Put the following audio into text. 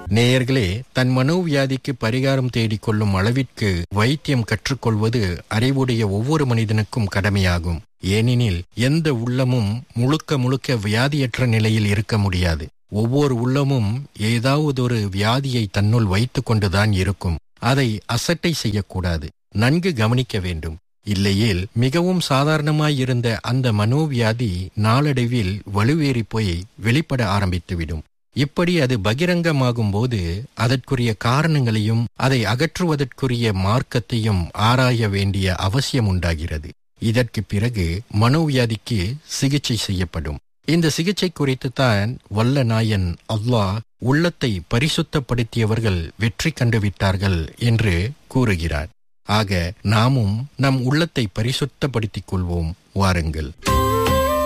நேயர்களே தன் மனோவியாதிக்கு பரிகாரம் தேடிக் கொள்ளும் அளவிற்கு வைத்தியம் கற்றுக்கொள்வது அறிவுடைய ஒவ்வொரு மனிதனுக்கும் கடமையாகும் ஏனெனில் எந்த உள்ளமும் முழுக்க முழுக்க வியாதியற்ற நிலையில் இருக்க முடியாது ஒவ்வொரு உள்ளமும் ஏதாவது ஒரு வியாதியை தன்னுள் வைத்துக் கொண்டுதான் இருக்கும் அதை அசட்டை செய்யக்கூடாது நன்கு கவனிக்க வேண்டும் இல்லையேல் மிகவும் சாதாரணமாயிருந்த அந்த மனோவியாதி நாளடைவில் வலுவேறி போய் வெளிப்பட ஆரம்பித்துவிடும் இப்படி அது பகிரங்கமாகும் போது அதற்குரிய காரணங்களையும் அதை அகற்றுவதற்குரிய மார்க்கத்தையும் ஆராய வேண்டிய அவசியம் உண்டாகிறது இதற்கு பிறகு மனோவியாதிக்கு சிகிச்சை செய்யப்படும் இந்த சிகிச்சை குறித்து தான் வல்ல நாயன் அல்லாஹ் உள்ளத்தை பரிசுத்தப்படுத்தியவர்கள் வெற்றி கண்டுவிட்டார்கள் என்று கூறுகிறார் ஆக நாமும் நம் உள்ளத்தை பரிசுத்தப்படுத்திக் கொள்வோம் வாருங்கள்